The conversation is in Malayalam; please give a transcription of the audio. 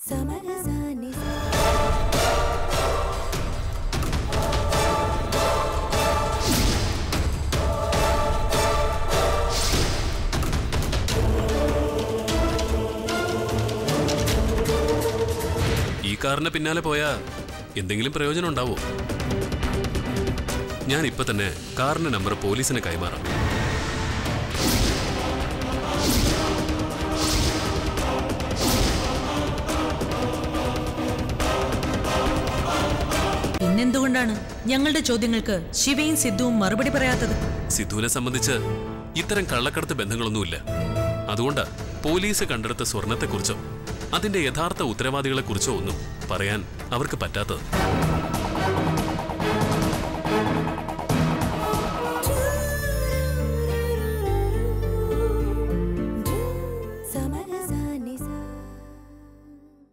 സമരസാനി ഈ കാറിന് പിന്നാലെ പോയാ എന്തെങ്കിലും പ്രയോജനം ഉണ്ടാവോ ഞാൻ ഇപ്പൊ തന്നെ കാറിന്റെ നമ്പർ പോലീസിന് കൈമാറാം പിന്നെന്തുകൊണ്ടാണ് ഞങ്ങളുടെ ചോദ്യങ്ങൾക്ക് ശിവയും സിദ്ധുവും മറുപടി പറയാത്തത് സിദ്ധുവിനെ സംബന്ധിച്ച് ഇത്തരം കള്ളക്കടത്ത് ബന്ധങ്ങളൊന്നുമില്ല അതുകൊണ്ട് പോലീസ് കണ്ടെടുത്ത സ്വർണത്തെക്കുറിച്ചോ അതിന്റെ യഥാർത്ഥ ഉത്തരവാദികളെക്കുറിച്ചോ ഒന്നും പറയാൻ അവർക്ക് പറ്റാത്തത്